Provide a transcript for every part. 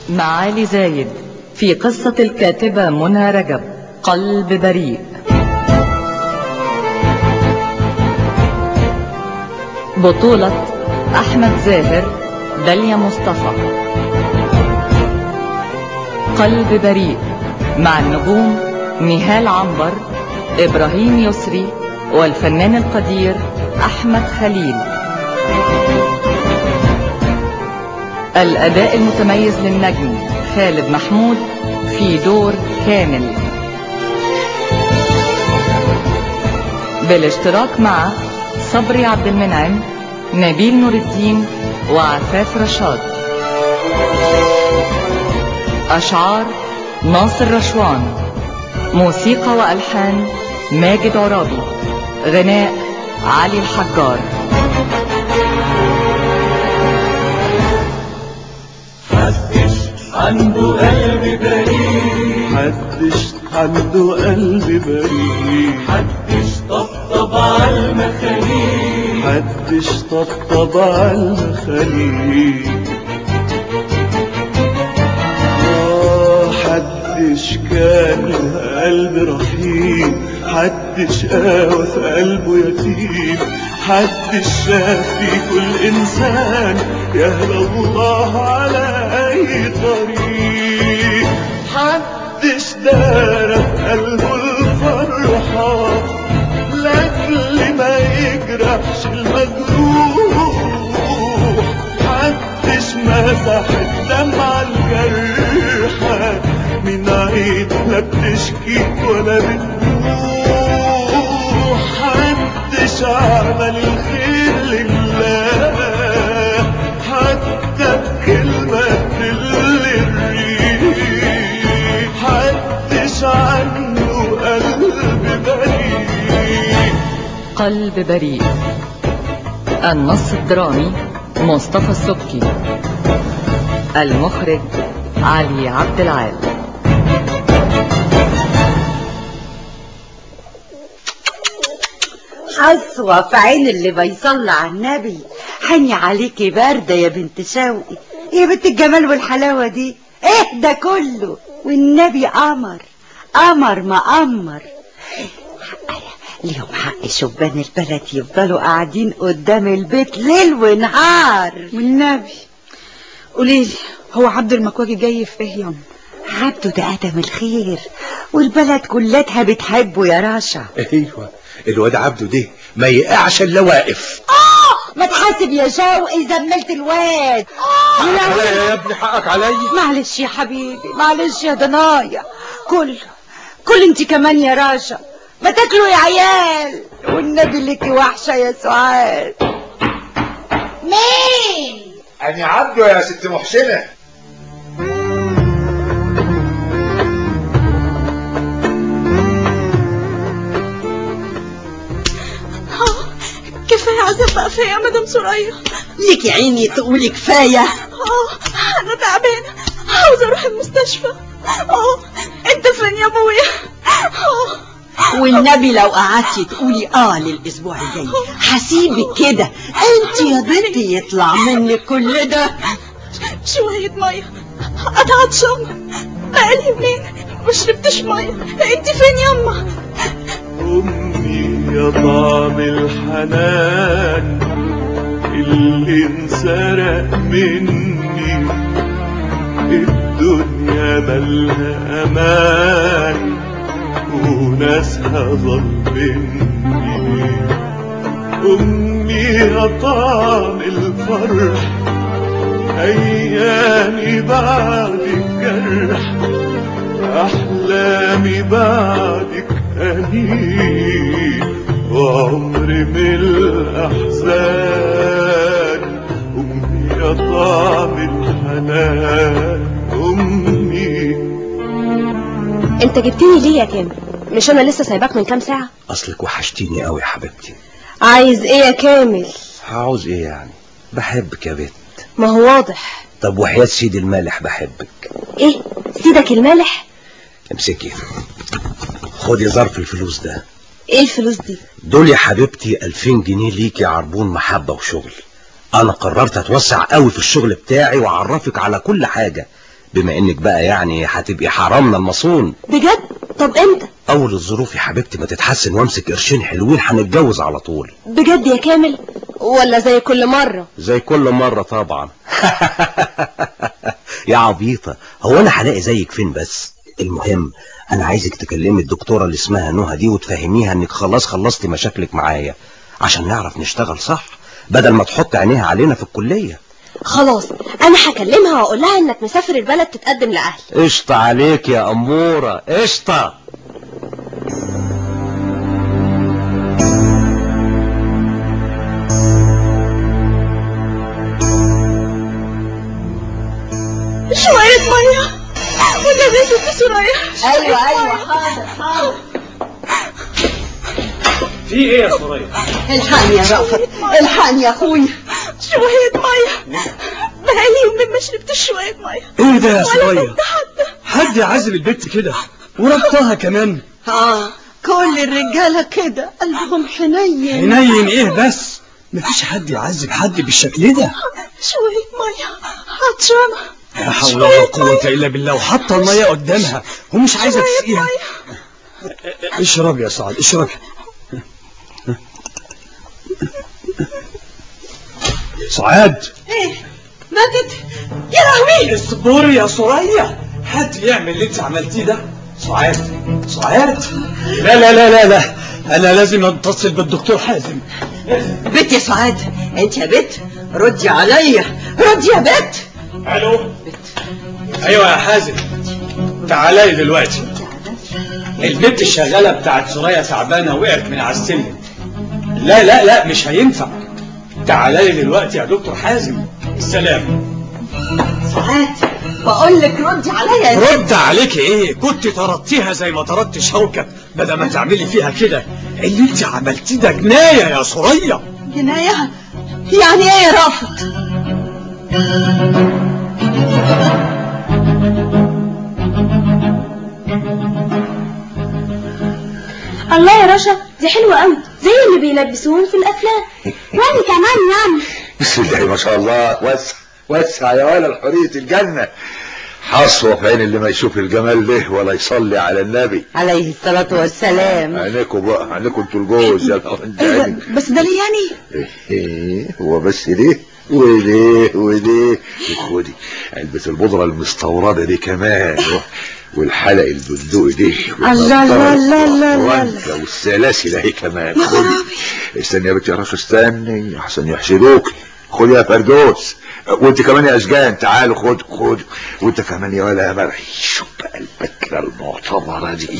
معالي زايد في قصة الكاتبة منى رجب قلب بريء بطولة أحمد زاهر داليا مصطفى قلب بريء مع النجوم نهال عنبر إبراهيم يسري والفنان القدير أحمد خليل الأداء المتميز للنجم خالد محمود في دور كامل بالاشتراك مع صبري عبد المنعم نبيل نور الدين وعفاف رشاد أشعار ناصر رشوان موسيقى وألحان ماجد عرابي غناء علي الحجار محدش عنده قلب بريء محدش عنده قلب بريء محدش طبطب على المخاليق محدش طبطب على المخاليق آه، حدش كان له قلب رحيم حدش قاوى في قلبه يتيم حدش شاف في كل انسان يهدى الله على اي طريق حدش دار في قلبه الفرحة لاجل ما يجرحش المجروح محدش مسح الدمعة الجرحى من عيد لا بتشكي ولا بتبوح محدش عمل الخير لله حتى بكلمة تل الريح محدش عنه قلب بريء قلب بريء النص الدرامي مصطفى السبكي المخرج علي عبد العال حسوة في عين اللي بيصلي على النبي حني عليكي باردة يا بنت شوقي يا بنت الجمال والحلاوة دي ايه ده كله والنبي قمر قمر ما قمر ليهم حق شبان البلد يفضلوا قاعدين قدام البيت ليل ونهار والنبي قوليلي هو عبد المكواجي جاي في ايه يوم عبده ده ادم الخير والبلد كلتها بتحبه يا راشا ايوه الواد عبده ده ما يقعش الا واقف ما تحاسب يا شوقي زملت الواد يا ابني حقك عليا معلش يا حبيبي معلش يا ضنايا كل كل انت كمان يا راشا ما تاكلوا يا عيال والنبي لك وحشه يا سعاد مين انا عبده يا ست محسنه كفايه عذاب بقى فيا يا مدام سوريا ليك يا عيني تقولي كفايه اه انا تعبانه عاوزه اروح المستشفى اه انت فين يا ابويا اه والنبي لو قعدتي تقولي اه للاسبوع الجاي هسيبك كده انت يا بنتي يطلع منك كل ده شويه ميه انا عطشانه بقالي يومين ما شربتش ميه انت فين يما أمي يا طعم الحنان اللي انسرق مني الدنيا مالها أمان وناسها ظلمني أمي يا طعم الفرح أيامي بعد الجرح أحلامي بعدك أنين وعمري من الأحزان أمي يا طعم الحنان أمي انت جبتني ليه يا كامل مش انا لسه سايباك من كام ساعة اصلك وحشتيني قوي يا حبيبتي عايز ايه يا كامل هعوز ايه يعني بحبك يا بنت ما هو واضح طب وحياة سيدي المالح بحبك ايه سيدك المالح امسكي خدي ظرف الفلوس ده ايه الفلوس دي دول يا حبيبتي 2000 جنيه ليكي عربون محبة وشغل انا قررت اتوسع قوي في الشغل بتاعي واعرفك على كل حاجة بما انك بقى يعني هتبقي حرامنا المصون بجد طب امتى اول الظروف يا حبيبتي ما تتحسن وامسك قرشين حلوين هنتجوز على طول بجد يا كامل ولا زي كل مرة زي كل مرة طبعا يا عبيطة هو انا هلاقي زيك فين بس المهم انا عايزك تكلمي الدكتورة اللي اسمها نهى دي وتفهميها انك خلاص خلصتي مشاكلك معايا عشان نعرف نشتغل صح بدل ما تحط عينيها علينا في الكلية خلاص انا هكلمها واقول لها انك مسافر البلد تتقدم لاهلي قشطة عليك يا أمورة قشطة شوية مية والنبي يا ست سوريا ايوه ايوه حاضر حاضر في ايه يا سوريا الحقني يا رأفت الحقني يا اخويا شوية مية بقالي يومين ما شربتش شوية مية ايه ده يا ولا سوريا كنت حتى حد يعذب البت كده وربطها كمان اه كل الرجاله كده قلبهم حنين حنين ايه بس مفيش حد يعذب حد بالشكل ده شوية مية عطشانة لا حول ولا قوة الا بالله وحاطه المية قدامها ومش عايزة تسقيها اشرب يا سعد اشرب سعاد ماتت يا لهوي اصبري يا سوريا حد يعمل اللي انت عملتيه ده سعاد سعاد لا لا لا لا لا انا لازم اتصل بالدكتور حازم بت يا سعاد انت يا بت ردي عليا ردي يا بت الو ايوه يا حازم تعالي دلوقتي البنت الشغاله بتاعت سوريا تعبانه وقعت من على السلم لا لا لا مش هينفع تعالي دلوقتي يا دكتور حازم السلام سعاد بقول لك ردي عليا يا بت رد عليك ايه كنت طردتيها زي ما طردت شوكة بدل ما تعملي فيها كده اللي انت عملتيه ده جناية يا سوريا جنايه يعني ايه يا رأفت الله يا رشا دي حلوة قوي زي اللي بيلبسوهم في الافلام وانا كمان يعني بسم الله ما شاء الله وسع وسع يا ولا الحرية الجنة حصوة في عين اللي ما يشوف الجمال ده ولا يصلي على النبي عليه الصلاة والسلام عينيكوا بقى عينيكوا انتوا الجوز يا الحنجاني بس ده ليه يعني ايه هو بس ليه وليه وليه خدي علبة البودرة المستوردة دي كمان والحلق البندقي دي الله، الله، الله، الله، الله. والفرنكة والسلاسل اهي كمان خدي استني يا بنتي يا رشا استني احسن يحسدوك خد يا فردوس وانت كمان يا اشجان تعالوا خد خد وانت كمان يا ولا يا مرعي شوف بقى البكرة المعتبرة دي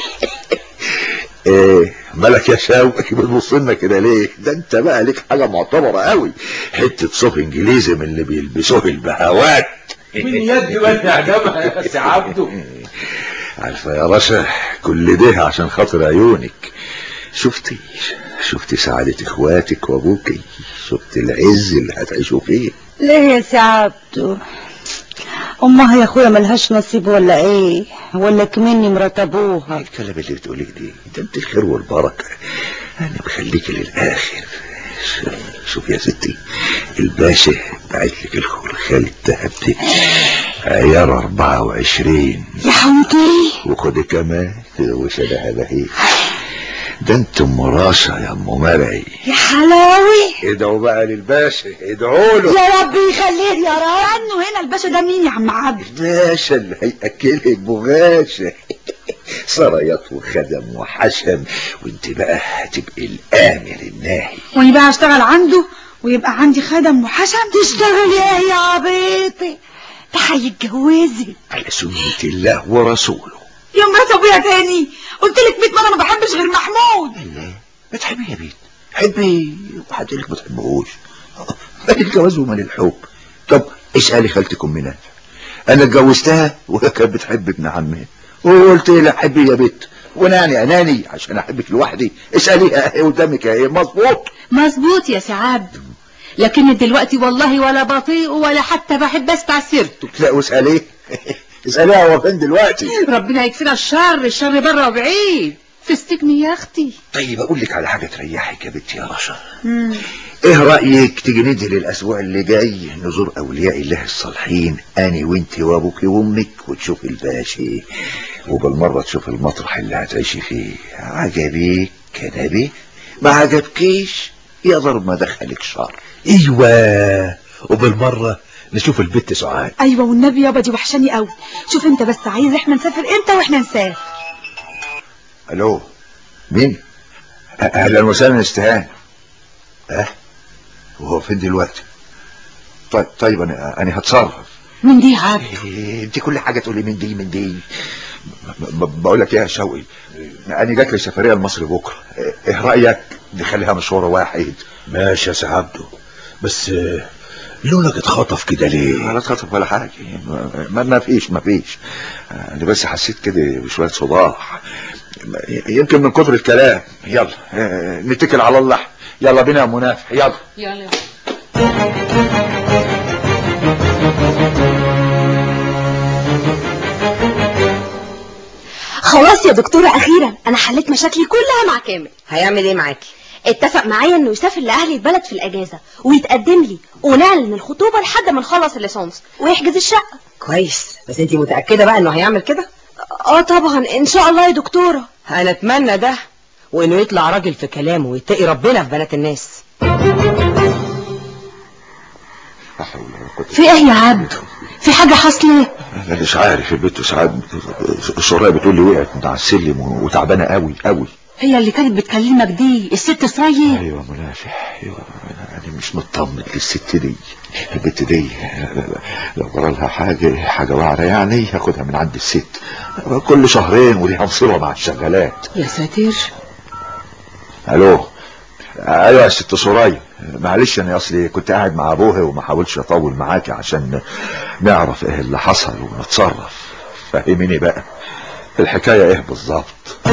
ايه مالك يا شوقي بتبص لنا كده ليه ده انت بقى ليك حاجه معتبره قوي حته صوف انجليزي من اللي بيلبسوه البهوات من يد ود عجبها يا سي عبده عارفه يا رشا كل ده عشان خاطر عيونك شفتي شفتي سعادة اخواتك وابوكي شفتي العز اللي هتعيشوا فيه ليه يا سي عبده امها يا اخويا ملهاش نصيب ولا ايه ولا كمني مرات ابوها الكلام اللي بتقوليه دي ده انت الخير والبركة انا بخليكي للاخر شوف يا ستي الباشا بعت لك الخلخال الذهب دي عيار 24 يا حمدي وخدي كمان وشدها بهي ده انت ام راشا يا ام مرعي يا حلاوي ادعوا بقى للباشا ادعوا له يا رب يخليه يا رب عنه هنا الباشا ده مين يا عم عبد الباشا اللي هياكلك بغاشة سرايات وخدم وحشم وانت بقى هتبقي الامر الناهي واني بقى اشتغل عنده ويبقى عندي خدم وحشم تشتغل ايه يا عبيطي ده هيتجوزك على سنة الله ورسوله يا مرات ابويا تاني قلت لك 100 مره ما بحبش غير محمود الله ما تحبي يا بنت حبي وحد لك ما تحبهوش مال الجواز ومال الحب طب اسألي خالتك ام نافع انا اتجوزتها وهي كانت بتحب ابن عمها وقلت لها حبي يا بنت وانا يعني اناني عشان احبك لوحدي اساليها اهي قدامك اهي مظبوط مظبوط يا سعاد لكن دلوقتي والله ولا بطيء ولا حتى بحب اسمع سيرته لا واساليه اساليها هو فين دلوقتي ربنا يكفينا الشر الشر بره وبعيد في السجن يا اختي طيب اقول لك على حاجه تريحك يا بنتي يا رشا ايه رايك تيجي ننزل الاسبوع اللي جاي نزور اولياء الله الصالحين اني وانت وابوك وامك وتشوف الباشا وبالمره تشوف المطرح اللي هتعيشي فيه عجبك كده ما عجبكيش يا ضرب ما دخلك شر ايوه وبالمره نشوف البت سعاد ايوه والنبي يابا دي وحشاني قوي شوف انت بس عايز احنا نسافر امتى واحنا نسافر الو مين اهلا وسهلا استهان اه وهو فين دلوقتي طيب طيب انا انا هتصرف من دي عاد إيه، انت كل حاجه تقولي من دي من دي ب- بقول لك ايه يا شوقي انا جات لي سفريه لمصر بكره ايه رايك نخليها مشوار واحد ماشي يا سعادته بس آه، لونك اتخطف كده ليه ولا اتخطف ولا حاجه ما, ما فيش ما فيش انا بس حسيت كده بشويه صداع يمكن من كتر الكلام يلا اه، نتكل على الله يلا بينا يا منافع يلا يلا خلاص يا دكتورة أخيرا أنا حليت مشاكلي كلها مع كامل هيعمل ايه معاكي اتفق معايا إنه يسافر لأهل البلد في الأجازة ويتقدم لي ونعلن الخطوبة لحد ما نخلص الليسانس ويحجز الشقة كويس بس انتي متأكدة بقى انه هيعمل كده اه طبعا إن شاء الله يا دكتورة انا اتمنى ده وانه يطلع راجل في كلامه ويتقي ربنا في بنات الناس لا حول ولا قوة في ايه يا عبده في حاجة حصلت انا مش عارف البنت ساعات الشرايه بتقول لي وقعت من على السلم وتعبانه قوي قوي هي اللي كانت بتكلمك دي الست سرية ايوه منافع ايوه انا مش مطمن للست دي البنت دي لو جرى لها حاجه حاجه وعره يعني هاخدها من عند الست كل شهرين وليها مصيبه مع الشغالات يا ساتر الو ايوه يا ست سرايا معلش انا اصلي كنت قاعد مع ابوها وما حاولش اطول معاكي عشان نعرف ايه اللي حصل ونتصرف فهميني بقى الحكايه ايه بالظبط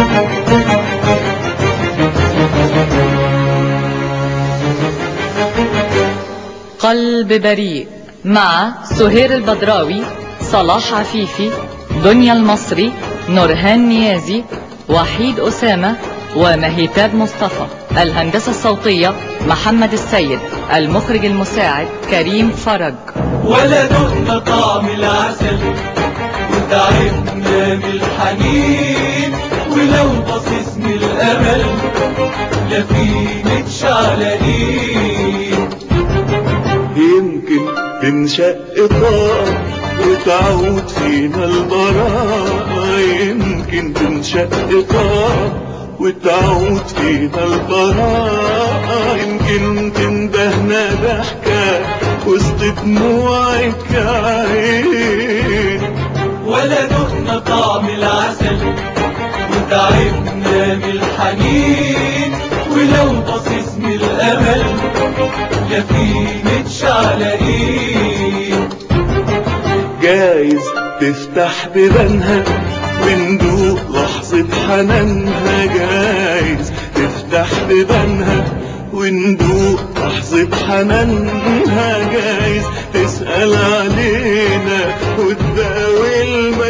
قلب بريء مع سهير البدراوي صلاح عفيفي دنيا المصري نورهان نيازي وحيد أسامة ومهيتاب مصطفى الهندسة الصوتية محمد السيد المخرج المساعد كريم فرج ولا دقنا طعم العسل وتعبنا من الحنين ولو بصيص من الامل لا في شعلانين يمكن تنشق طاق وتعود فينا البراءة يمكن تنشق طاق وتعود فينا البراءة يمكن تندهنا ضحكة وسط دموعك عين ولا دقنا طعم العسل وتعبنا من الحنين ولو بصيص من الامل لا في شعلانين جايز تفتح بيبانها وندوق لحظة حنانها جايز تفتح بيبانها وندوق لحظة حنانها جايز تسأل علينا وتداوي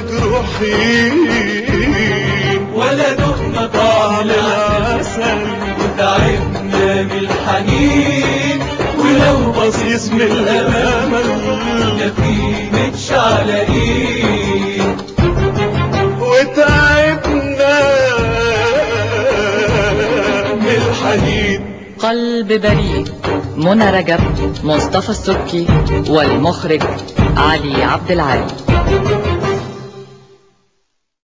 المجروحين ولا دقنا طعم العسل وتعبنا من الحنين ولو بصيص من الامل لا في شعلانين وتعبنا من الحنين قلب بريء منى رجب مصطفى السبكي والمخرج علي عبد العالي